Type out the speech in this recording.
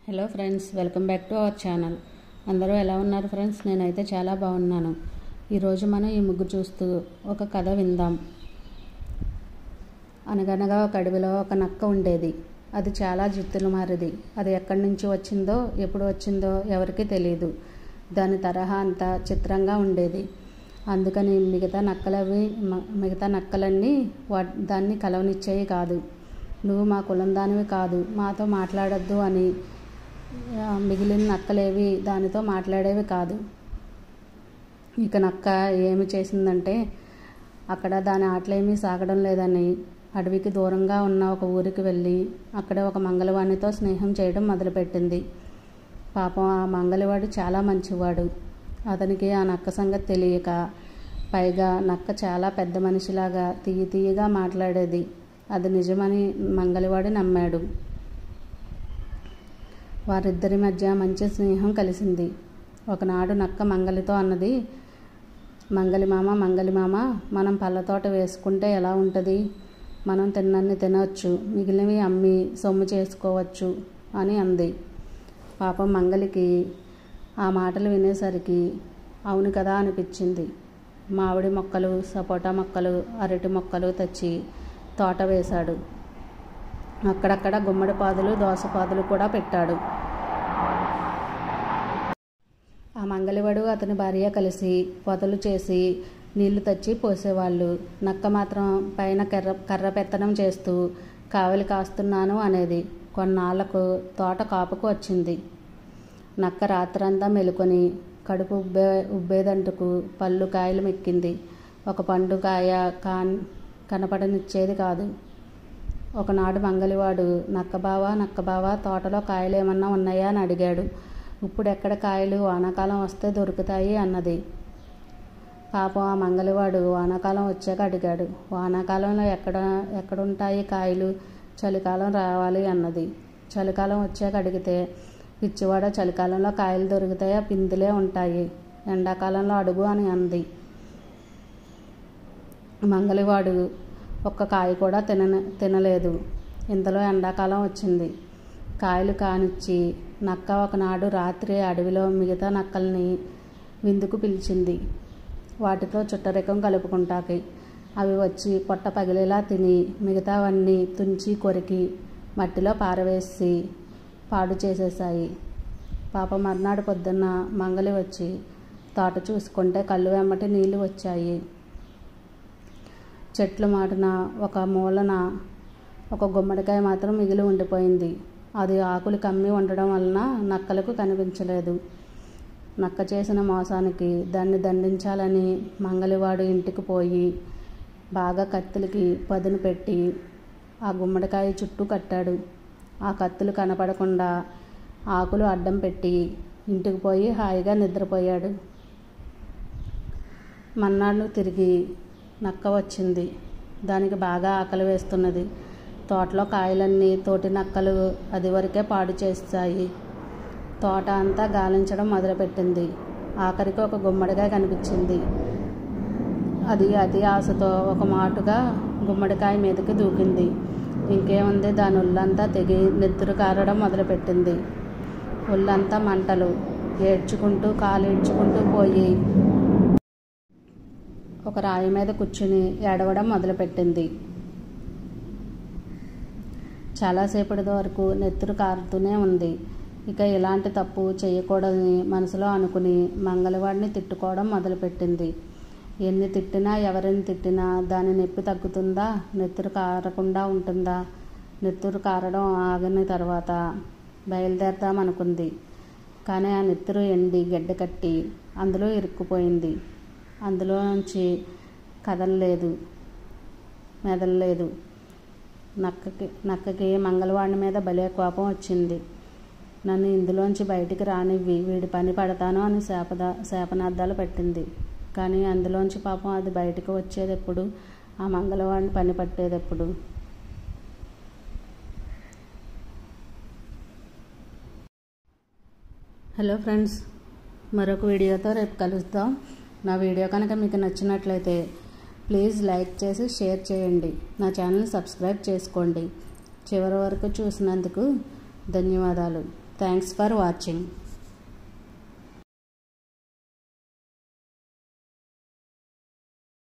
hello friends welcome back to our channel అందరూ ఎలా ఉన్నారు ఫ్రెండ్స్ నేనైతే చాలా బాగున్నాను ఈరోజు మనం ఈ ముగ్గు చూస్తూ ఒక కథ విందాం అనగనగా ఒక అడవిలో ఒక నక్క ఉండేది అది చాలా జిత్తులు మారిది అది ఎక్కడి నుంచి వచ్చిందో ఎప్పుడు వచ్చిందో ఎవరికీ తెలియదు దాని తరహా అంతా చిత్రంగా ఉండేది అందుకని మిగతా నక్కలవి మ- మిగతా నక్కలన్నీ వా దాన్ని కలవనిచ్చేవి కాదు నువ్వు మా కులం దానివి కాదు మాతో మాట్లాడొద్దు అని ఆ, మిగిలిన నక్కలేవి దానితో మాట్లాడేవి కాదు ఇక నక్క ఏమి చేసిందంటే అక్కడ దాని ఆటలేమీ సాగడం లేదని అడవికి దూరంగా ఉన్న ఒక ఊరికి వెళ్ళి అక్కడ ఒక మంగళవాణితో స్నేహం చేయడం మొదలుపెట్టింది పాపం ఆ మంగళవాడు చాలా మంచివాడు అతనికి ఆ నక్క సంగతి తెలియక పైగా నక్క చాలా పెద్ద మనిషిలాగా తీయ తీయగా మాట్లాడేది అది నిజమని మంగళవాడు నమ్మాడు వారిద్దరి మధ్య మంచి స్నేహం కలిసింది ఒకనాడు నక్క మంగలితో అన్నది మంగలి మామ మంగలి మామ మనం పళ్ళ తోట వేసుకుంటే ఎలా ఉంటుంది మనం తిన్నన్ని తినవచ్చు మిగిలినవి అమ్మి సొమ్ము చేసుకోవచ్చు అని అంది పాపం మంగలికి ఆ మాటలు వినేసరికి అవును కదా అనిపించింది మామిడి మొక్కలు సపోటా మొక్కలు అరటి మొక్కలు తెచ్చి తోట వేశాడు అక్కడక్కడ గుమ్మడి పాదులు దోసపాదులు కూడా పెట్టాడు ఆ మంగళవాడు అతని భార్య కలిసి పొదలు చేసి నీళ్లు తెచ్చి పోసేవాళ్ళు నక్క మాత్రం పైన కర్ర కర్ర పెత్తనం చేస్తూ కావలి కాస్తున్నాను అనేది కొన్నాళ్లకు తోట కాపుకు వచ్చింది నక్క రాత్రంతా మెలుకొని కడుపు ఉబ్బే ఉబ్బేదంటుకు పళ్ళు కాయలు మెక్కింది ఒక పండు కాయ కాన్ కనపడనిచ్చేది కాదు ఒకనాడు మంగలివాడు నక్కబావ నక్కబావ తోటలో కాయలు ఏమన్నా ఉన్నాయా అని అడిగాడు ఇప్పుడు ఎక్కడ కాయలు వానాకాలం వస్తే దొరుకుతాయి అన్నది పాపం ఆ మంగలివాడు వానాకాలం వచ్చాక అడిగాడు వానాకాలంలో ఎక్కడ ఎక్కడుంటాయి కాయలు చలికాలం రావాలి అన్నది చలికాలం వచ్చాక అడిగితే పిచ్చివాడ చలికాలంలో కాయలు దొరుకుతాయా పిందులే ఉంటాయి ఎండాకాలంలో అడుగు అని అంది మంగలివాడు ఒక్క కాయ కూడా తిన తినలేదు ఇంతలో ఎండాకాలం వచ్చింది కాయలు కానిచ్చి నక్క ఒకనాడు రాత్రి అడవిలో మిగతా నక్కల్ని విందుకు పిలిచింది వాటితో చుట్టరికం కలుపుకుంటాకి అవి వచ్చి పొట్ట పగిలేలా తిని మిగతావన్నీ తుంచి కొరికి మట్టిలో పారవేసి పాడు చేసేశాయి పాప మర్నాడు పొద్దున్న మంగలి వచ్చి తోట చూసుకుంటే కళ్ళు వెమ్మటి నీళ్లు వచ్చాయి చెట్లు మాటున ఒక మూలన ఒక గుమ్మడికాయ మాత్రం మిగిలి ఉండిపోయింది అది ఆకులు కమ్మి ఉండడం వలన నక్కలకు కనిపించలేదు నక్క చేసిన మోసానికి దాన్ని దండించాలని మంగలివాడు ఇంటికి పోయి బాగా కత్తులకి పదును పెట్టి ఆ గుమ్మడికాయ చుట్టూ కట్టాడు ఆ కత్తులు కనపడకుండా ఆకులు అడ్డం పెట్టి ఇంటికి పోయి హాయిగా నిద్రపోయాడు మన్నాడు తిరిగి నక్క వచ్చింది దానికి బాగా ఆకలి వేస్తున్నది తోటలో కాయలన్నీ తోటి నక్కలు అది వరకే పాడు చేస్తాయి తోట అంతా గాలించడం మొదలుపెట్టింది ఆఖరికి ఒక గుమ్మడికాయ కనిపించింది అది అతి ఆశతో ఒక మాటుగా గుమ్మడికాయ మీదకి దూకింది ఇంకేముంది దాని ఒళ్ళంతా తెగి నెత్తురు కారడం మొదలుపెట్టింది ఒళ్ళంతా మంటలు ఏడ్చుకుంటూ కాలు ఏడ్చుకుంటూ పోయి ఒక రాయి మీద కూర్చుని ఏడవడం మొదలుపెట్టింది చాలాసేపటి వరకు నెత్తురు కారుతూనే ఉంది ఇక ఇలాంటి తప్పు చేయకూడదని మనసులో అనుకుని మంగళవాడిని తిట్టుకోవడం మొదలుపెట్టింది ఎన్ని తిట్టినా ఎవరిని తిట్టినా దాని నొప్పి తగ్గుతుందా నెత్తురు కారకుండా ఉంటుందా నెత్తురు కారడం ఆగిన తర్వాత బయలుదేరదాం అనుకుంది కానీ ఆ నెత్తురు ఎండి గడ్డ కట్టి అందులో ఇరుక్కుపోయింది అందులో నుంచి కదలలేదు మెదలలేదు నక్కకి నక్కకి మంగళవాడిని మీద భలే కోపం వచ్చింది నన్ను ఇందులోంచి బయటికి రానివ్వి వీడి పని పడతాను అని శాపద శాపనార్థాలు పెట్టింది కానీ అందులోంచి పాపం అది బయటకు వచ్చేది ఎప్పుడు ఆ మంగళవాడిని పని పట్టేది ఎప్పుడు హలో ఫ్రెండ్స్ మరొక వీడియోతో రేపు కలుద్దాం నా వీడియో కనుక మీకు నచ్చినట్లయితే ప్లీజ్ లైక్ చేసి షేర్ చేయండి నా ఛానల్ సబ్స్క్రైబ్ చేసుకోండి చివరి వరకు చూసినందుకు ధన్యవాదాలు థ్యాంక్స్ ఫర్ వాచింగ్